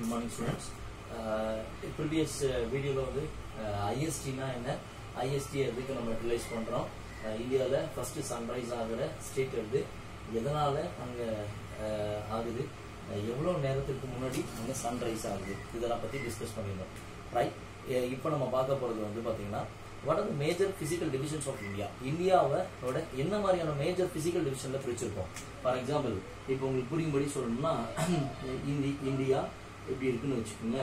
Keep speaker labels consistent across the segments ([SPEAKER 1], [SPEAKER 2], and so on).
[SPEAKER 1] good morning students previous வீடியோவில் வந்து ஐஎஸ்டினா என்ன ஐஎஸ்டி எதுக்கு நம்ம யூட்டிலைஸ் பண்ணுறோம் இந்தியாவில் ஃபர்ஸ்ட் சன்ரைஸ் ஆகிற ஸ்டேட் வந்து எதனால் அங்கே ஆகுது எவ்வளோ நேரத்துக்கு முன்னாடி அங்கே சன்ரைஸ் ஆகுது இதெல்லாம் பற்றி டிஸ்கஸ் பண்ணியிருந்தோம் ரைட் இப்போ நம்ம பார்க்க போகிறது வந்து பார்த்தீங்கன்னா what are the major physical divisions of India இந்தியாவோட என்ன மாதிரியான மேஜர் பிசிக்கல் டிவிஷன்ல பிரிச்சிருக்கோம் ஃபார் எக்ஸாம்பிள் இப்போ உங்களுக்கு புரியும்படி சொல்லணும்னா இந்தி இந்தியா எப்படி இருக்குன்னு வச்சுக்கோங்க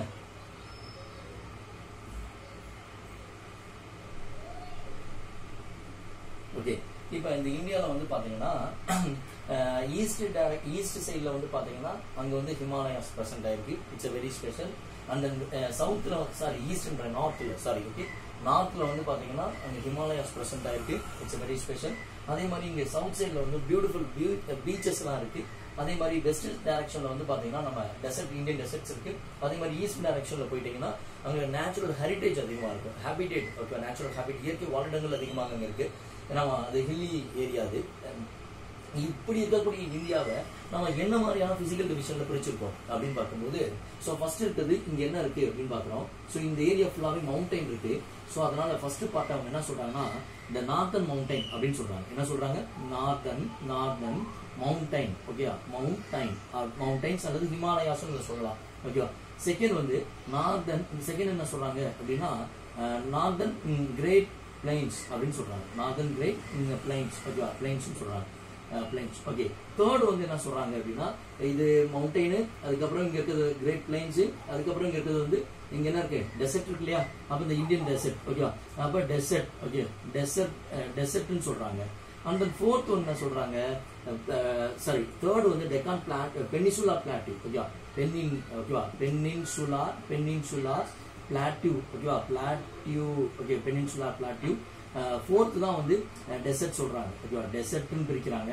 [SPEAKER 1] ஓகே இப்போ இந்த இந்தியாவில் வந்து பார்த்தீங்கன்னா ஈஸ்ட் டைரக்ட் ஈஸ்ட் சைடில் வந்து பார்த்தீங்கன்னா அங்கே வந்து ஹிமாலயாஸ் ப்ரெசென்ட் ஆயிருக்கு it's a very special and சவுத்தில் சாரி ஈஸ்ட்ன்ற நார்த்தில் சாரி ஓகே நார்த்தில் வந்து பார்த்தீங்கன்னா அங்கே ஹிமாலயாஸ் ப்ரெசென்ட் ஆயிருக்கு இட்ஸ் வெரி ஸ்பெஷல் அதே மாதிரி இங்கே சவுத் சைடில் வந்து பியூட்டிஃபுல் பியூ பீச்சஸ்லாம் இருக்கு அதே மாதிரி வெஸ்ட் டைரக்ஷன்ல வந்து பாத்தீங்கன்னா நம்ம டெசர்ட் இந்தியன் டெசர்ட்ஸ் இருக்கு அதே மாதிரி ஈஸ்ட் டைரக்ஷன்ல போயிட்டீங்கன்னா அங்க நேச்சுரல் ஹெரிட்டேஜ் அதிகமா இருக்கும் ஹேபிடேட் ஓகே நேச்சுரல் ஹேபிட் இயற்கை வாழ்டங்கள் அதிகமாக அங்க இருக்கு ஏன்னா அது ஹில்லி ஏரியா அது இப்படி இருக்கக்கூடிய இந்தியாவை நம்ம என்ன மாதிரியான பிசிக்கல் டிவிஷன்ல பிரிச்சிருக்கோம் அப்படின்னு பார்க்கும்போது ஸோ ஃபர்ஸ்ட் இருக்கிறது இங்க என்ன இருக்கு அப்படின்னு பாக்குறோம் ஸோ இந்த ஏரியா ஃபுல்லாவே மவுண்டைன் இருக்கு ஸோ அதனால ஃபர்ஸ்ட் பார்ட் அவங்க என்ன சொல்றாங்கன்னா இந்த நார்த்தன் மவுண்டைன் அப்படின்னு சொல்றாங்க என்ன சொல்றாங்க நார்த்தன் நார்தன் மவுண்டைன் ஓகேவா மவுண்டைன் மவுண்டைன்ஸ் அல்லது ஹிமாலயாஸ் சொல்லலாம் ஓகேவா செகண்ட் வந்து நார்தன் செகண்ட் என்ன சொல்றாங்க அப்படின்னா நார்தன் கிரேட் பிளைன்ஸ் அப்படின்னு சொல்றாங்க நார்தன் கிரேட் பிளைன்ஸ் ஓகேவா பிளைன்ஸ் சொல்றாங்க பிளைன்ஸ் ஓகே தேர்ட் வந்து என்ன சொல்றாங்க அப்படின்னா இது மவுண்டெயின் அதுக்கப்புறம் இங்க இருக்கிறது கிரேட் பிளைன்ஸ் அதுக்கப்புறம் இங்க இருக்கிறது வந்து இங்க என்ன இருக்கு டெசர்ட் இருக்கு இல்லையா அப்ப இந்த இந்தியன் டெசர்ட் ஓகேவா அப்ப டெசர்ட் ஓகே டெசர்ட் டெசர்ட்னு சொல்றாங்க அண்ட் தென் ஃபோர்த் ஒன்று என்ன சொல்றாங்க சாரி தேர்ட் வந்து டெக்கான் பிளாட் பெனிசுலா பிளாட்டிவ் ஓகேவா பென்னின் ஓகேவா பென்னின்சுலா பென்னின்சுலா பிளாட்டிவ் ஓகேவா plateau okay peninsula plateau fourth தான் வந்து டெசர்ட் சொல்றாங்க ஓகேவா டெசர்ட்னு பிரிக்கிறாங்க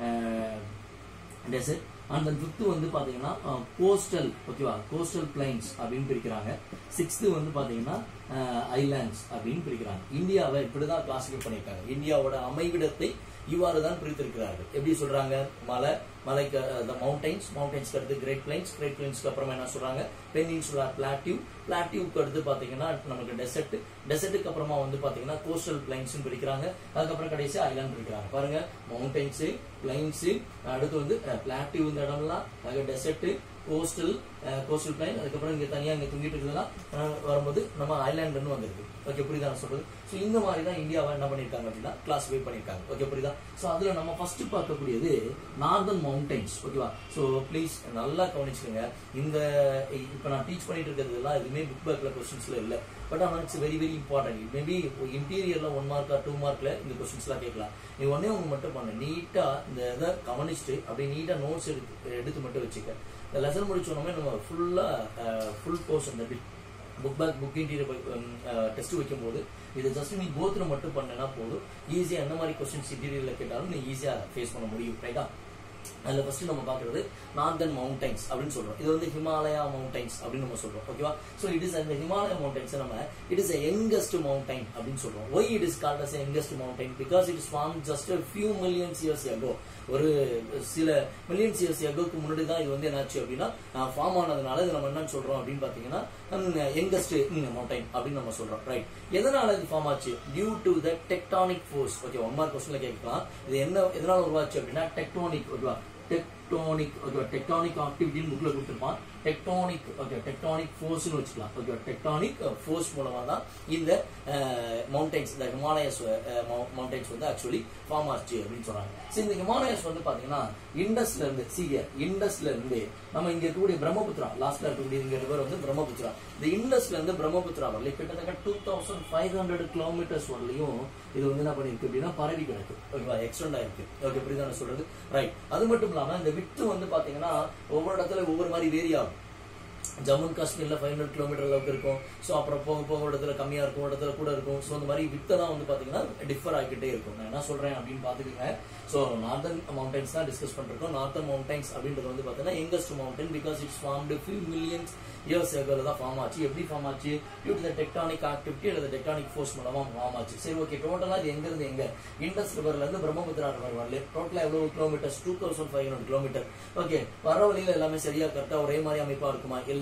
[SPEAKER 1] டெசர்ட் அண்ட் தென் ஃபிஃப்த் வந்து பாத்தீங்கன்னா கோஸ்டல் ஓகேவா கோஸ்டல் பிளைன்ஸ் அப்படின்னு பிரிக்கிறாங்க சிக்ஸ்த் வந்து பாத்தீங்கன்னா ஐலாண்ட்ஸ் அப்படின்னு பிரிக்கிறாங்க இந்தியாவை இப்படிதான் கிளாசிஃபை பண்ணியிருக்காங்க இந்தியாவோட அமைவிடத்தை இவ்வாறு தான் பிரித்திருக்கிறார்கள் எப்படி சொல்றாங்க மலை மலைக்கு மவுண்டைன்ஸ் மவுண்டைன்ஸ்க்கு அடுத்து கிரேட் பிளைன்ஸ் கிரேட் பிளைன்ஸ்க்கு அப்புறமா என்ன சொல்றாங்க பெனின்சுலா பிளாட்டிவ் பிளாட்டிவ்க்கு அடுத்து பாத்தீங்கன்னா நமக்கு டெசர்ட் டெசர்ட்டுக்கு அப்புறமா வந்து பாத்தீங்கன்னா கோஸ்டல் பிளைன்ஸ் பிரிக்கிறாங்க அதுக்கப்புறம் கடைசி ஐலாண்ட் பிரிக்கிறாங்க பாருங்க மவுண்டைன்ஸ் பிளைன்ஸ் அடுத்து வந்து பிளாட்டிவ் இந்த இடம்லாம் டெசர்ட் கோஸ்டல் கோஸ்டல் பிளைன் அதுக்கப்புறம் இங்க தனியா இங்க தூங்கிட்டு இருக்குதுலாம் வரும்போது நம்ம ஐலாண்டுன்னு வந்திருக்கு ஓகே புரியுதா நான் சொல்றது ஸோ இந்த மாதிரி தான் இந்தியாவை என்ன பண்ணிருக்காங்க அப்படின்னா கிளாஸிஃபை பண்ணிருக்காங்க ஓகே புரியுதா ஸோ அதுல நம்ம ஃபர்ஸ்ட் பார்க்கக்கூடியது நார்தன் மவுண்டைன்ஸ் ஓகேவா ஸோ ப்ளீஸ் நல்லா கவனிச்சுக்கோங்க இந்த இப்போ நான் டீச் பண்ணிட்டு இருக்கிறது எல்லாம் எதுவுமே புக் பேக்ல கொஸ்டின்ஸ்ல இல்லை பட் ஆனால் it's very very important maybe இன்டீரியர்ல ஒன் மார்க்கா டூ மார்க்ல இந்த கொஸ்டின்ஸ்லாம் கேட்கலாம் நீ ஒன்னே ஒன்று மட்டும் பண்ணு நீட்டா இந்த இதை கவனிச்சுட்டு அப்படியே நீட்டா நோட்ஸ் எடுத்து எடுத்து மட்டும் வச்சுக்க இந்த லெசன் முடிச்சோடனே நம்ம ஃபுல்லா ஃபுல் கோர்ஸ் அந்த book back book interior test வைக்கும்போது இதை ஜஸ்ட் நீ கோத்ரூ மட்டும் பண்ணனா போதும் ஈஸியா என்ன மாதிரி கொஸ்டின்ஸ் இன்டீரியர்ல கேட்டாலும் நீ ஈஸியா ஃபேஸ் பண்ண முடியும் ரைட்டா அதுல ஃபர்ஸ்ட் நம்ம பாக்குறது நார்தன் மவுண்டைன்ஸ் அப்படின்னு சொல்றோம் இது வந்து ஹிமாலயா மவுண்டைன்ஸ் அப்படின்னு நம்ம சொல்றோம் ஓகேவா சோ இட் இஸ் அந்த ஹிமாலயா மவுண்டைன்ஸ் நம்ம இட் இஸ் யங்கஸ்ட் மவுண்டைன் அப்படின்னு சொல்றோம் why it is called as youngest mountain because it is form just few millions years ago ஒரு சில மில்லியன்ஸ் இயர்ஸ் எகோக்கு முன்னாடி தான் இது வந்து என்னாச்சு அப்படின்னா ஃபார்ம் ஆனதுனால இது நம்ம என்ன சொல்றோம் அப்படின்னு பாத்தீங்கன்னா யங்கஸ்ட் மவுண்டைன் அப்படின்னு நம்ம சொல்றோம் ரைட் எதனால இது ஃபார்ம் ஆச்சு due to the tectonic force okay one mark கொஸ்டின்ல கேட்கலாம் இது என்ன எதனால உருவாச்சு அப்படின்னா டெக்டானிக் ஓகேவா டெக்டானிக் ஓகேவா டெக்டானிக் ஆக்டிவிட்டின்னு புக்ல கொடுத்துருப்பான் டெக்டானிக் ஓகே டெக்டானிக் ஃபோர்ஸ்னு வச்சுக்கலாம் ஓகே டெக்டானிக் ஃபோர்ஸ் மூலமா தான் இந்த மவுண்டைன்ஸ் இந்த ஹிமாலயஸ் மவுண்டைன்ஸ் வந்து ஆக்சுவலி ஃபார்ம் ஆச்சு அப்படின்னு சொல்றாங்க சரி இந்த ஹிமாலயஸ் வந்து பாத்தீங்கன்னா இண்டஸ்ல இருந்து சீரியர் இண்டஸ்ல இருந்து நம்ம இங்க இருக்கக்கூடிய பிரம்மபுத்திரா லாஸ்ட்ல இருக்கக்கூடிய இங்க ரிவர் வந்து பிரம்மபுத்திரா இந்த இண்டஸ்ல இருந்து பிரம்மபுத்திரா வரல கிட்டத்தட்ட two thousand five hundred kilometres வரலையும் இது வந்து என்ன பண்ணிருக்கு அப்படின்னா பரவி கிடக்கு ஓகேவா எக்ஸ்டெண்ட் ஆயிருக்கு ஓகே புரியுதா சொல்றது ரைட் அது மட்டும் இல்லாம இந்த விட்டு வந்து பாத்தீங்கன்னா ஒவ்வொரு இடத்துல ஒவ்வொரு மாதிரி வேரி ஆகும் ஜம்மு அண்ட் காஷ்மீர்ல ஃபைவ் ஹண்ட்ரட் கிலோமீட்டர் அளவுக்கு இருக்கும் ஸோ அப்புறம் போக போக ஒரு இடத்துல கம்மியா இருக்கும் ஒரு இடத்துல கூட இருக்கும் ஸோ இந்த மாதிரி வித்தை தான் வந்து பாத்தீங்கன்னா டிஃபர் ஆகிட்டே இருக்கும் நான் என்ன சொல்றேன் அப்படின்னு பாத்துக்கோங்க ஸோ நார்தன் மவுண்டைன்ஸ் தான் டிஸ்கஸ் பண்ணிருக்கோம் நார்தன் மவுண்டைன்ஸ் அப்படின்றது வந்து பாத்தீங்கன்னா youngest mountain because it's formed few millions years எகோல தான் ஃபார்ம் ஆச்சு எப்படி ஃபார்ம் ஆச்சு due to the tectonic activity அல்லது டெக்டானிக் ஃபோர்ஸ் மூலமா ஃபார்ம் ஆச்சு சரி ஓகே டோட்டலா இது எங்க இருந்து எங்க இண்டஸ் ரிவர்ல இருந்து பிரம்மபுத்திரா ரிவர் வரல டோட்டலா எவ்வளவு kilometres two thousand five hundred kilometre okay வர வழியில எல்லாமே சரியா கரெக்டா ஒரே மாதிரி அமைப்பா இருக்குமா இல்ல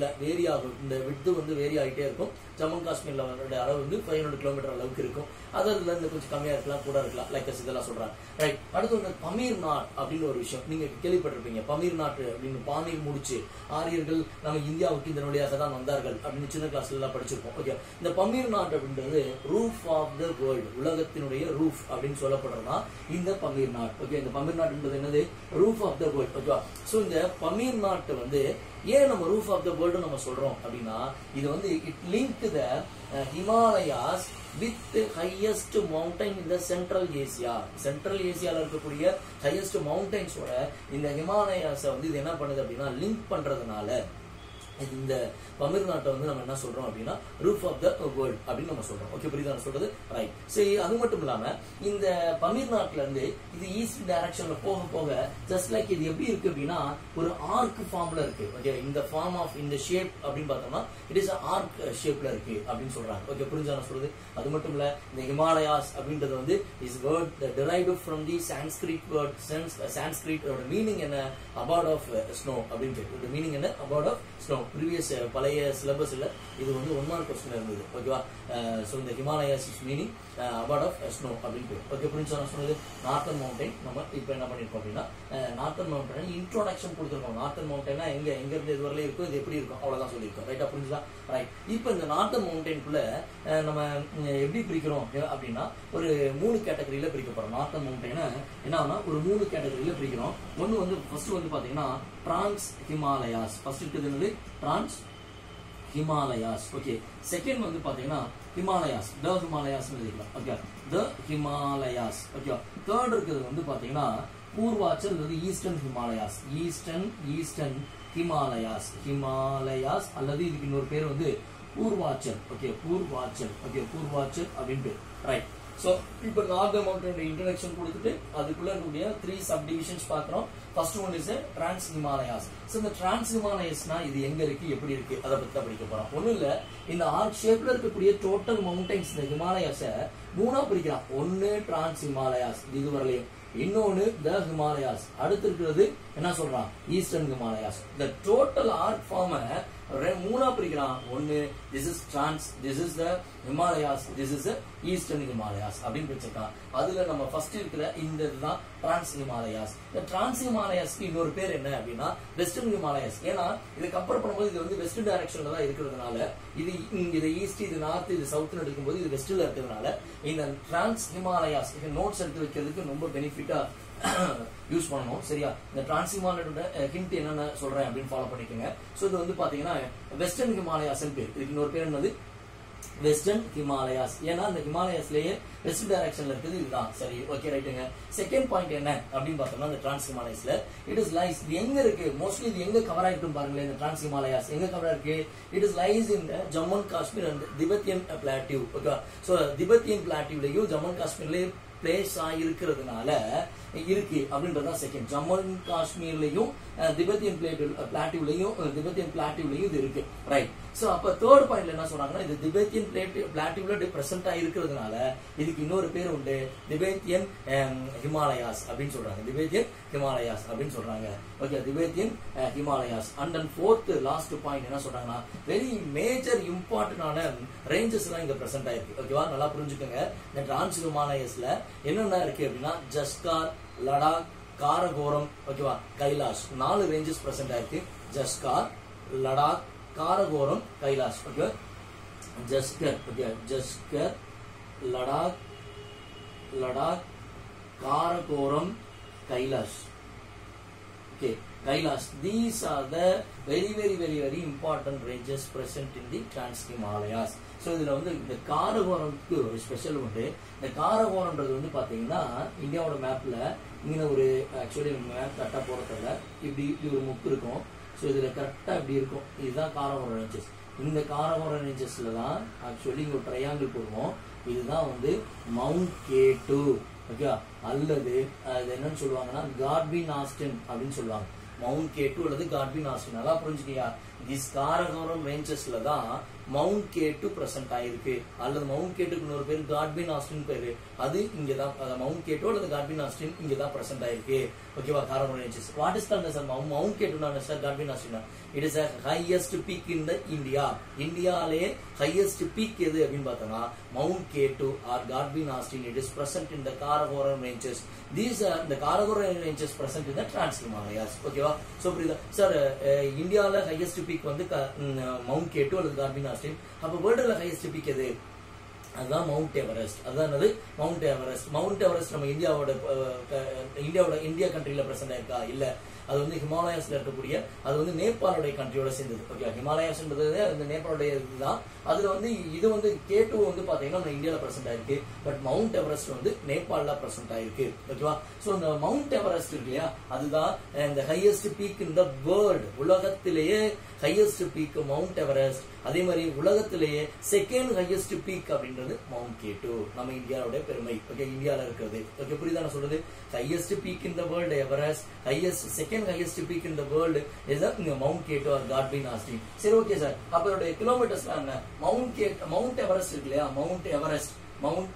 [SPEAKER 1] லெவல்ல வேரி ஆகும் இந்த விட்டு வந்து வேரி ஆகிட்டே இருக்கும் ஜம்மு அண்ட் காஷ்மீர்ல வந்து அளவு வந்து ஃபைவ் ஹண்ட்ரட் கிலோமீட்டர் அளவுக்கு இருக்கும் அதர்ல இருந்து கொஞ்சம் கம்மியா இருக்கலாம் கூட இருக்கலாம் லைக் இதெல்லாம் சொல்றாங்க ரைட் அடுத்து வந்து பமீர் நாட் அப்படின்னு ஒரு விஷயம் நீங்க கேள்விப்பட்டிருப்பீங்க பமீர் நாட்டு அப்படின்னு பாமீர் முடிச்சு ஆரியர்கள் நம்ம இந்தியாவுக்கு இந்த வழியாக தான் வந்தார்கள் அப்படின்னு சின்ன கிளாஸ்ல எல்லாம் படிச்சிருப்போம் ஓகே இந்த பமீர் நாட் அப்படின்றது ரூஃப் ஆஃப் த வேர்ல்டு உலகத்தினுடைய ரூஃப் அப்படின்னு சொல்லப்படுறதுனா இந்த பமீர் நாட் ஓகே இந்த பமீர் நாட்ன்றது என்னது ரூஃப் ஆஃப் த வேர்ல்டு ஓகேவா ஸோ இந்த பமீர் நாட்டு வந்து ஏன் நம்ம ரூஃப் ஆஃப் த வேர்ல்டு நம்ம சொல்றோம் அப்படின்னா இது வந்து it link the Himalayas with highest mountain இந்த சென்ட்ரல் ஏசியா சென்ட்ரல் ஏசியால இருக்கக்கூடிய ஹையஸ்ட் மவுண்டைன்ஸோட இந்த ஹிமாலயாஸை வந்து இது என்ன பண்ணுது அப்படின்னா லிங்க் பண்றதுனால இது இந்த பமிர் நாட்டை வந்து நம்ம என்ன சொல்றோம் அப்படின்னா ரூஃப் ஆஃப் த வேர்ல்ட் அப்படின்னு நம்ம சொல்றோம் ஓகே புரியுதா நான் சொல்றது ரைட் சரி அது மட்டும் இல்லாம இந்த பமீர் நாட்டுல இருந்து இது ஈஸ்ட் டைரக்ஷன்ல போக போக ஜஸ்ட் லைக் இது எப்படி இருக்கு அப்படின்னா ஒரு ஆர்க் ஃபார்ம்ல இருக்கு ஓகே இந்த ஃபார்ம் ஆஃப் இந்த ஷேப் அப்படின்னு பார்த்தோம்னா இட் இஸ் ஆர்க் ஷேப்ல இருக்கு அப்படின்னு சொல்றாங்க ஓகே புரிஞ்சா நான் சொல்றது அது மட்டும் இல்ல இந்த ஹிமாலயாஸ் அப்படின்றது வந்து is word derived from the Sanskrit word Sanskrit meaning என்ன அபார்ட் ஆஃப் ஸ்னோ அப்படின்னு இந்த மீனிங் என்ன அபார்ட் ஆஃப் ஸ்னோ ப்ரீவியஸ் பழைய சிலபஸ்ல இது வந்து ஒன் மார்க் கொஸ்டின் இருந்தது ஓகேவா ஸோ இந்த Himalayas is meaning abode of snow அப்படின்னு ஓகே புரிஞ்சு நான் சொன்னது நார்த்தன் மவுண்டைன் நம்ம இப்போ என்ன பண்ணிருக்கோம் அப்படின்னா நார்த்தன் மவுண்டன் இன்ட்ரோடக்ஷன் கொடுத்துருக்கோம் நார்த்தன் மவுண்டனா எங்க எங்க இருந்து இது வரல இருக்கும் இது எப்படி இருக்கும் அவ்வளவுதான் சொல்லியிருக்கோம் ரைட்டா புரிஞ்சுதா ரைட் இப்போ இந்த நார்த்தன் மவுண்டனுக்குள்ள நம்ம எப்படி பிரிக்கிறோம் அப்படின்னா ஒரு மூணு கேட்டகரியில பிரிக்க போறோம் நார்த்தன் மவுண்டனை என்ன ஆகுனா ஒரு மூணு கேட்டகரியில பிரிக்கிறோம் ஒன்னு வந்து ஃபர்ஸ்ட் வந்து பாத்தீங்கன்னா டிரான்ஸ் ஹிமாலயாஸ் ஃபர்ஸ்ட் இருக்குது என்னது டிரான்ஸ் ஹிமாலயாஸ் ஓகே செகண்ட் வந்து பாத்தீங்கன்னா ஹிமாலயாஸ் த ஹிமாலயாஸ் எழுதிக்கலாம் okay the Himalayas okay third இருக்கிறது வந்து பாத்தீங்கன்னா பூர்வாச்சல் அல்லது eastern Himalayas eastern eastern Himalayas Himalayas அல்லது இதுக்கு இன்னொரு பேர் வந்து பூர்வாச்சல் ஓகே பூர்வாச்சல் ஓகே பூர்வாச்சல் அப்படின்ட்டு ரைட் ஸோ இப்போ நார்தர் மவுண்டன் இன்ட்ரடக்ஷன் கொடுத்துட்டு அதுக்குள்ள இருக்கக்கூடிய த்ரீ சப் டிவிஷன்ஸ் பார்க்குறோம் first one is trans Himalayas so இந்த டிரான்ஸ் ஹிமாலயஸ்னா இது எங்க இருக்கு எப்படி இருக்கு அதை பத்தி தான் படிக்க போறோம் ஒன்றும் இல்ல இந்த ஆர்க் ஷேப்ல இருக்கக்கூடிய டோட்டல் மவுண்டைன்ஸ் இந்த ஹிமாலயாஸை மூணா பிரிக்கலாம் ஒன்னு டிரான்ஸ் ஹிமாலயாஸ் இது வரலையும் இன்னொன்னு த ஹிமாலயாஸ் அடுத்து இருக்கிறது என்ன சொல்றான் ஈஸ்டர்ன் ஹிமாலயாஸ் இந்த டோட்டல் ஆர்க் ஃபார்ம மூணா பிரிக்கிறான் ஒன்னு this is trans this is the Himalayas this is eastern Himalayas அப்படின்னு பிரிச்சிருக்கான் அதுல நம்ம ஃபர்ஸ்ட் இருக்கிற இந்த இதுதான் டிரான்ஸ் ஹிமாலயாஸ் இந்த டிரான்ஸ் ஹிமாலயாஸ்க்கு இன்னொரு பேர் என்ன அப்படின்னா வெஸ்டர்ன் ஹிமாலயாஸ் ஏன்னா இது கம்பேர் பண்ணும்போது இது வந்து வெஸ்ட் டைரக்ஷன்ல தான் இருக்கிறதுனால இது இது ஈஸ்ட் இது நார்த் இது சவுத்னு எடுக்கும்போது இது வெஸ்ட்ல இருக்கிறதுனால இந்த டிரான்ஸ் ஹிமாலயாஸ் நோட்ஸ் எடுத்து வைக்கிறதுக்கு ரொம்ப பெனிஃபிட்டா யூஸ் பண்ணணும் சரியா இந்த டிரான்ஸ்ஹிமாலயோட ஹிண்ட் என்னென்ன சொல்றேன் அப்படின்னு ஃபாலோ பண்ணிக்கோங்க ஸோ இது வந்து பாத்தீங்கன்னா வெஸ்டர்ன் ஹிமாலயாஸ் பேர் இதுக்கு இன்னொரு பேர் என்னது வெஸ்டர்ன் ஹிமாலயாஸ் ஏன்னா இந்த ஹிமாலயாஸ்லயே வெஸ்ட் டைரக்ஷன்ல இருக்குது இதுதான் சரி ஓகே ரைட்டுங்க செகண்ட் பாயிண்ட் என்ன அப்படின்னு பார்த்தோம்னா இந்த டிரான்ஸ் ஹிமாலயஸ்ல இட் இஸ் லைஸ் இது எங்க இருக்கு மோஸ்ட்லி இது எங்க கவர் ஆகிட்டும் பாருங்களேன் இந்த டிரான்ஸ் ஹிமாலயாஸ் எங்க கவர் இருக்கு it is lies in Jammu and Kashmir and Tibetan plateau okay so Tibetan பிளாட்டிவ்லயும் ஜம்மு அண்ட் காஷ்மீர்லயும் பிளேஸ் ஆகிருக்கிறதுனால இருக்கு அப்படின்றதான் செகண்ட் ஜம்மு அண்ட் காஷ்மீர்லயும் திபெத்தியன் பிளாட்டிவ்லயும் திபெத்தியன் பிளாட்டிவ்லயும் இது இருக்கு ரைட் சோ அப்ப தேர்ட் பாயிண்ட்ல என்ன சொல்றாங்கன்னா இது திபெத்தியன் பிளாட்டிவ்ல பிரசன்ட் ஆகிருக்கிறதுனால இதுக்கு இன்னொரு பேர் உண்டு திபெத்தியன் ஹிமாலயாஸ் அப்படின்னு சொல்றாங்க திபெத்தியன் ஹிமாலயாஸ் அப்படின்னு சொல்றாங்க okay Tibetan Himalayas and and fourth last point என்ன சொல்றாங்கன்னா வெரி மேஜர் இம்பார்ட்டன்டான ரேஞ்சஸ் எல்லாம் இங்க பிரசன்ட் ஆயிருக்கு ஓகேவா நல்லா புரிஞ்சுக்கோங்க இந்த டிரான்ஸ் ஹிமாலயஸ்ல என்னென்ன இருக்கு அப்படின்னா ஜஸ்கார் லடாக் காரகோரம் ஓகேவா கைலாஷ் நாலு ரேஞ்சஸ் பிரசன்ட் ஆயிருக்கு Zaskar Ladakh Karakoram Kailash okay Zaskar okay Zaskar Ladakh Ladakh Karakoram Kailash okay Kailash these are the very very very very important ranges present in the trans Himalayas so இதுல வந்து இந்த காரகோரம்க்கு ஒரு ஸ்பெஷல் உண்டு இந்த காரகோரம்ன்றது வந்து பாத்தீங்கன்னா இந்தியாவோட மேப்ல இங்கே ஒரு ஆக்சுவலி மேப் கரெக்டாக போடுறதில்ல இப்படி இப்படி ஒரு முக்கு இருக்கும் ஸோ இதுல கரெக்டாக இப்படி இருக்கும் இதுதான் காரகோரம் ரேஞ்சஸ் இந்த காரகோரம் ரேஞ்சஸ்ல தான் ஆக்சுவலி இங்க ஒரு ட்ரையாங்கிள் போடுவோம் இதுதான் வந்து மவுண்ட் கே டூ ஓகே அல்லது அது என்னன்னு சொல்லுவாங்கன்னா காட்பின் ஆஸ்டின் அப்படின்னு சொல்லுவாங்க மவுண்ட் கே டூ அல்லது காட்பின் ஆஸ்டின் நல்லா புரிஞ்சுக்கியா திஸ் காரகோரம் ரேஞ்சஸ்ல தான் மவுண்ட் கேட்டு பிரசன்ட் ஆயிருக்கு அல்லது மவுண்ட் கேட்டுக்கு இன்னொரு பேர் காட்பின் ஆஸ்டின் பேரு அது இங்க தான் மவுண்ட் கேட்டோ அல்லது காட்பின் ஆஸ்டின் இங்க தான் பிரசன்ட் ஆயிருக்கு ஓகேவா Karakoram ranges what is called sir mount K two sir Godwin Austen it is highest peak in the India இந்தியாலே ஹையஸ்ட் பீக் எது அப்படின்னு பார்த்தோம்னா mount K two or Godwin Austen it is present in the Karakoram ranges these are இந்த Karakoram ranges present in the trans Himalayas ஓகேவா so புரியுதா sir இந்தியாவில் highest peak வந்து mount K two அல்லது கார்பின் ஆஸ்டின் அப்போ வேர்ல்டுல ஹையஸ்ட் பீக் எது அதுதான் மவுண்ட் எவரெஸ்ட் அதுதான் என்னது மவுண்ட் எவரெஸ்ட் மவுண்ட் எவரெஸ்ட் நம்ம இந்தியாவோட அஹ், க- இந்தியாவோட இந்தியா கண்ட்ரில பிரசன்ட் ஆயிருக்கா இல்ல அது வந்து ஹிமாலயாஸ்ல இருக்கக்கூடிய அது வந்து நேபாளுடைய கண்ட்ரியோட சேர்ந்தது ஓகே ஹிமாலயாஸ்ன்றது அந்த நேபாளுடைய இதுதான் அதுல வந்து இது வந்து கேட்டு வந்து பாத்தீங்கன்னா நம்ம இந்தியால பிரசன்ட் ஆயிருக்கு பட் மவுண்ட் எவரெஸ்ட் வந்து நேபாள்ல பிரசன்ட் ஆயிருக்கு ஓகேவா சோ இந்த மவுண்ட் எவரெஸ்ட் இருக்கு இல்லையா அதுதான் இந்த highest peak in the world உலகத்திலேயே ஹையஸ்ட் பீக் மவுண்ட் எவரெஸ்ட் அதே மாதிரி உலகத்திலேயே செகண்ட் ஹையஸ்ட் பீக் அப்படின்றது மவுண்ட் கேட்டு நம்ம இந்தியாவோட பெருமை ஓகே இந்தியால இருக்கிறது ஓகே புரியுதா நான் சொல்றது highest peak in the world Everest highest second highest peak in the world is இங்க mount K two or Godwin Austen சரி ஓகே சார் அப்ப இதோட கிலோமீட்டர்ஸ் என்ன மவுண்ட் கேட் மவுண்ட் எவரெஸ்ட் இருக்கு இல்லையா மவுண்ட் எவரெஸ்ட் மவுண்ட்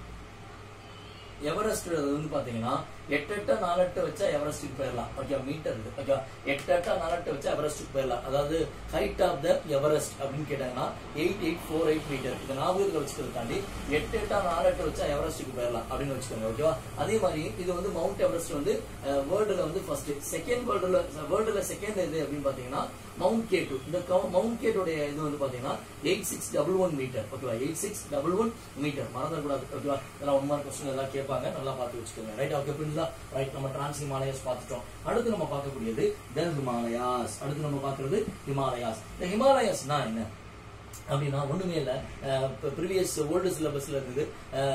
[SPEAKER 1] எவரெஸ்ட் வந்து பாத்தீங்கன்னா எட்டு எட்டு நாலு எட்டு வச்சா எவரெஸ்டுக்கு போயிடலாம் ஓகே மீட்டர் இது ஓகே எட்டு எட்டா நாலு எட்டு வச்சா எவரெஸ்டுக்கு போயிடலாம் அதாவது ஹைட் ஆஃப் த எவரெஸ்ட் அப்படின்னு கேட்டாங்கன்னா eight eight four eight metre இதை ஞாபகத்தில் வச்சுக்கிறதுக்காண்டி எட்டு எட்டா நாலு எட்டு வச்சா எவரெஸ்டுக்கு போயிடலாம் அப்படின்னு வச்சுக்கோங்க ஓகேவா அதே மாதிரி இது வந்து மவுண்ட் எவரெஸ்ட் வந்து வேர்ல்டுல வந்து ஃபர்ஸ்ட் செகண்ட் வேர்ல்டுல வேர்ல்டுல செகண்ட் இது அப்படின்னு பாத்தீங்கன்னா மவுண்ட் கே டூ இந்த மவுண்ட் கேட்டோடைய இது வந்து பாத்தீங்கன்னா eight six double one metre ஓகேவா eight six double one metre மறந்துடக்கூடாது ஓகேவா இதெல்லாம் ஒன் மார்க் கொஸ்டின் எல்லாம் கேட்பாங்க நல்லா பார்த்து வச்சுக்கோங்க ரைட் ஓகே புரியுதா ரைட் நம்ம டிரான்ஸ் ஹிமாலயாஸ் பார்த்துட்டோம் அடுத்து நம்ம பார்க்கக்கூடியது தென் ஹிமாலயாஸ் அடுத்து நம்ம பார்க்கறது ஹிமாலயாஸ் இந்த ஹிமாலயாஸ்னா என்ன அப்படின்னா ஒண்ணுமே இல்ல ப்ரீவியஸ் ஓல்டு சிலபஸ்ல இருந்தது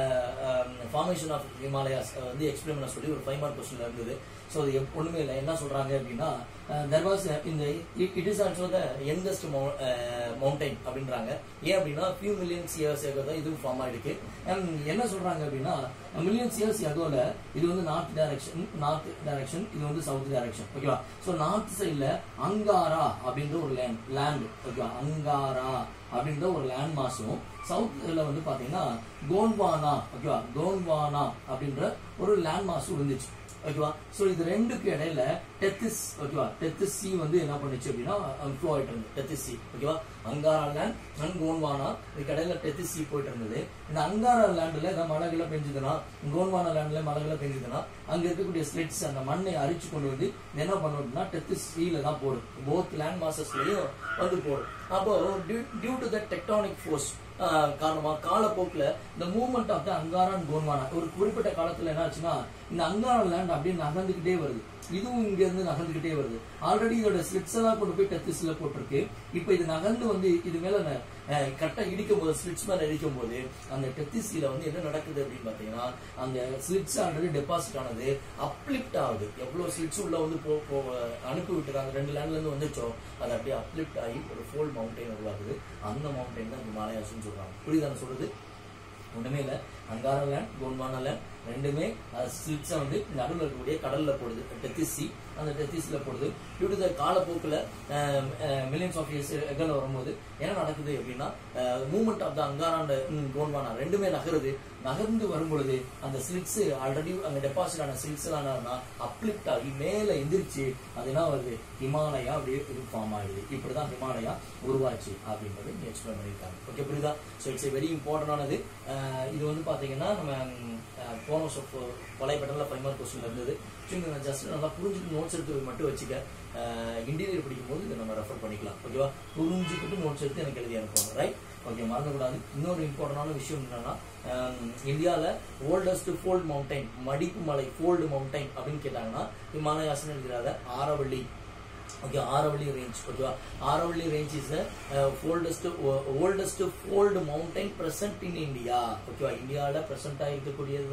[SPEAKER 1] ஃபார்மேஷன் ஆஃப் ஹிமாலயாஸ் வந்து எக்ஸ்பிளைன் பண்ண சொல்லி ஒரு ஃபைவ் மார்க் கொஸ்டின்ல இருந்தது ஸோ அது எப்- ஒண்ணுமே இல்லை என்ன சொல்றாங்க அப்படின்னா தெர் வாஸ் இந்த it is also the youngest mountain அப்படின்றாங்க ஏன் அப்படின்னா ஃபியூ மில்லியன்ஸ் இயர்ஸ் ஏகோ தான் இதுவும் ஃபார்ம் ஆயிருக்கு And என்ன சொல்றாங்க அப்படின்னா மில்லியன்ஸ் இயர்ஸ் எகோல இது வந்து நார்த் டைரக்ஷன் நார்த் டைரக்ஷன் இது வந்து சவுத் டைரக்ஷன் ஓகேவா ஸோ நார்த் சைட்ல அங்காரா அப்படின்ற ஒரு லேண்ட் லேண்ட் ஓகேவா அங்காரா அப்படின்ற ஒரு லேண்ட் மாஸும் சவுத்ல வந்து பாத்தீங்கன்னா கோன்வானா ஓகேவா கோன்வானா அப்படின்ற ஒரு லேண்ட் மாஸும் இருந்துச்சு ஓகேவா சோ இது ரெண்டுக்கு இடையில டெத்திஸ் ஓகேவா டெத்திஸ் சி வந்து என்ன பண்ணுச்சு அப்படின்னா ஃப்ளோ ஆயிட்டு இருந்தது டெத்திஸ் சி ஓகேவா அங்காரா லேண்ட் அண்ட் கோன்வானா இதுக்கு இடையில டெத்திஸ் சி போயிட்டு இருந்தது இந்த அங்காரா லேண்ட்ல ஏதாவது மழைகளை பெஞ்சதுன்னா கோன்வானா லேண்ட்ல மழைகளை பெஞ்சதுன்னா அங்க இருக்கக்கூடிய ஸ்லிட்ஸ் அந்த மண்ணை அரிச்சு கொண்டு வந்து இது என்ன பண்ணும் அப்படின்னா டெத்திஸ் சில தான் போடும் போத் லேண்ட் மாசஸ்லயும் வந்து போடும் அப்போ due to the tectonic force காரணமா காலப்போக்குல இந்த movement of the Angaran Gondwana ஒரு குறிப்பிட்ட காலத்துல என்ன ஆச்சுன்னா இந்த அங்காரன் லேண்ட் அப்படியே நகர்ந்துகிட்டே வருது இதுவும் இங்க இருந்து நகர்ந்துகிட்டே வருது ஆல்ரெடி இதோட ஸ்லிட்ஸ் எல்லாம் கொண்டு போய் டெத்திஸ்ல போட்டிருக்கு இப்போ இது நகர்ந்து வந்து இது மேல கரெக்டா இடிக்கும் போது ஸ்லிட்ஸ் மேல இடிக்கும் போது அந்த டெத்திஸ்ல வந்து என்ன நடக்குது அப்படின்னு பாத்தீங்கன்னா அந்த ஸ்லிட்ஸ் ஆல்ரெடி டெபாசிட் ஆனது அப்லிப்ட் ஆகுது எவ்வளவு ஸ்லிட்ஸ் உள்ள வந்து போ போ- அனுப்பி விட்டுருக்காங்க ரெண்டு லேண்ட்ல இருந்து வந்துச்சோ அது அப்படியே அப்லிப்ட் ஆகி ஒரு ஃபோல் மவுண்டைன் உருவாகுது அந்த மவுண்டைன் தான் ஹிமாலயாஸ்னு சொல்றாங்க புரியுதா நான் சொல்றது ஒண்ணுமே இல்ல அங்கார லேண்ட் கோன்வானா லேண்ட் ரெண்டுமே ஸ்லிட்ஸை வந்து நடுவில் இருக்கக்கூடிய கடல்ல போடுது டெத்திசி அந்த டெத்திஸ்ல போடுது டியூ டு த காலப்போக்கில் மில்லியன்ஸ் ஆஃப் இயர்ஸ் எகல் வரும்போது என்ன நடக்குது அப்படின்னா மூவ்மெண்ட் ஆஃப் த அங்காராண்ட கோன்வானா ரெண்டுமே நகருது நகர்ந்து வரும்பொழுது அந்த ஸ்லிட்ஸ் ஆல்ரெடி அங்க டெபாசிட் ஆன ஸ்லிட்ஸ் எல்லாம் அப்லிப்ட் ஆகி மேல எந்திரிச்சு அது என்ன வருது ஹிமாலயா அப்படியே இது ஃபார்ம் ஆயிடுது இப்படிதான் ஹிமாலயா உருவாச்சு அப்படின்றது இங்க எக்ஸ்பிளைன் பண்ணியிருக்காங்க ஓகே புரியுதா ஸோ இட்ஸ் வெரி இம்பார்ட்டன்டானது இது வந்து பாத்தீங்கன்னா நம்ம அஹ், போன வருஷம் பழைய பட்டன்ல ஃபைவ் மார்க் கொஸ்டின் இருந்தது சும்மா நான் ஜஸ்ட் நல்லா புரிஞ்சுட்டு நோட்ஸ் எடுத்து மட்டும் வச்சுக்க இன்டீரியர் படிக்கும் போது இதை நம்ம ரெஃபர் பண்ணிக்கலாம் ஓகேவா புரிஞ்சுக்கிட்டு நோட்ஸ் எடுத்து எனக்கு எழுதி அனுப்பணும் ரைட் ஓகே மறந்துக்கூடாது இன்னொரு இம்பார்ட்டன்டான விஷயம் என்னன்னா இந்தியாவில் ஓல்டஸ்ட் ஃபோல்ட் மவுண்டைன் மடிப்பு மலை ஃபோல்டு மவுண்டைன் அப்படின்னு கேட்டாங்கன்னா ஹிமாலயாஸ்னு எழுதுறாத ஆரவள்ளி ஓகே ஆரவள்ளி ரேஞ்ச் ஓகேவா Aravalli range is oldest oldest fold mountain present in India ஓகேவா இந்தியாவில் பிரசன்ட் ஆகிருக்கக்கூடியது தான்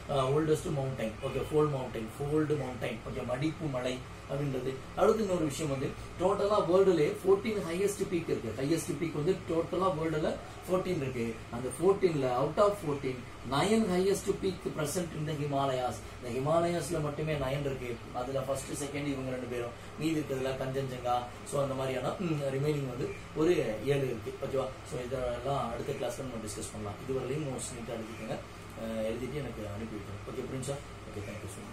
[SPEAKER 1] oldest mountain okay fold mountain fold mountain okay மடிப்பு மலை அப்படின்றது அடுத்து இன்னொரு விஷயம் வந்து டோட்டலா வேர்ல்டுல ஃபோர்டீன் ஹையஸ்ட் பீக் இருக்கு ஹையஸ்ட் பீக் வந்து டோட்டலா வேர்ல்டுல ஃபோர்டீன் இருக்கு அந்த ஃபோர்டீன்ல out of fourteen nine highest peak present இந்த ஹிமாலயாஸ் இந்த ஹிமாலயாஸ்ல மட்டுமே நயன் இருக்கு அதுல ஃபர்ஸ்ட் செகண்ட் இவங்க ரெண்டு பேரும் மீதி இருக்கிறதுல கஞ்சன்ஜங்கா ஸோ அந்த மாதிரியான ரிமைனிங் வந்து ஒரு ஏழு இருக்கு ஓகேவா ஸோ இதெல்லாம் அடுத்த கிளாஸ்ல நம்ம டிஸ்கஸ் பண்ணலாம் இதுவரையிலும் நோட்ஸ் நீட்டாக எழுதிக்கோங்க அஹ் எழுதிட்டு எனக்கு அனுப்பி விட்டுருங்க ஓகே புரிஞ்சா ஓகே தேங்க்யூ ஸோ மச்